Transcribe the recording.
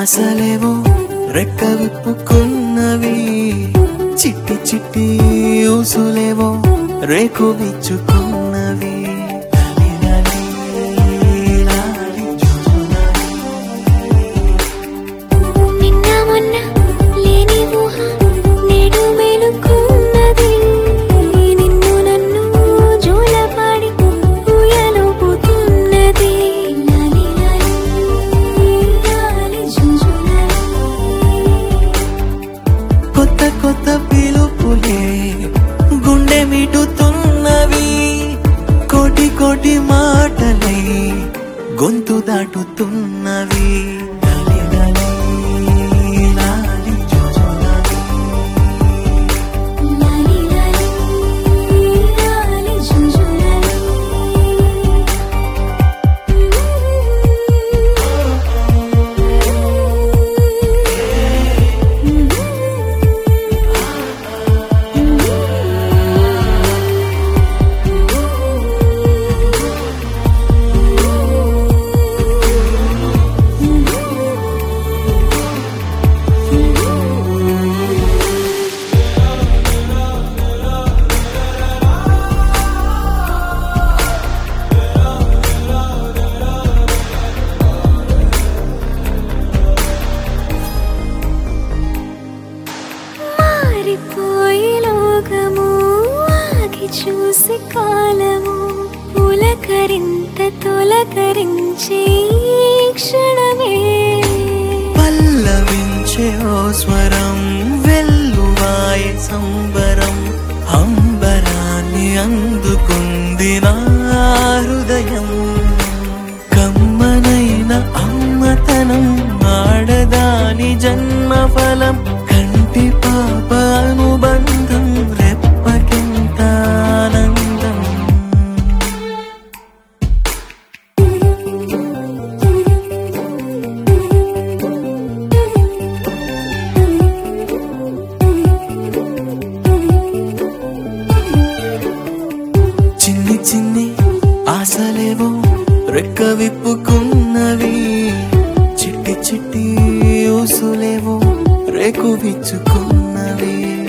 ఆశలేవో రెక్క విప్పుకున్నవి చిట్టి చిట్టి ఊసులేవో రేకు విచ్చుకున్నవి లాలి లాలి జుజులాలి. నిన్న మొన్న లేని ఊహ నేడు మేలుకున్నది నిన్ను నన్ను జోలపాడి ఊయలుపుతున్నది లాలి లాలి లాలి జుజులాలి కొత్త కొత్త పిలుపులే గుండె మిటుతున్నవి కోటి కోటి మాటలై గొంతు దాటుతున్నవి లాలి లాలి లాలి జుజులాలి. లాలి లాలి లాలి జుజులాలి మారిపోయి లోకము ఆగి చూసి కాలము పులకరింత తొలకరించే ఈ క్షణమే పల్లవించే ఓ స్వరం వెల్లువాయ సంబరం అంబరాన్ని అందుకుంది నా హృదయం కమ్మనైన అమ్మతనం ఆడదాని జన్మ ఫలం కంటి పాప అనుబంధం రెప్పకెంత ఆనందం చిన్ని చిన్ని ఆశలేవో రెక్క విప్పుకున్నవి చిట్టి చిట్టి ఊసులేవో రేకు విచ్చుకున్నవి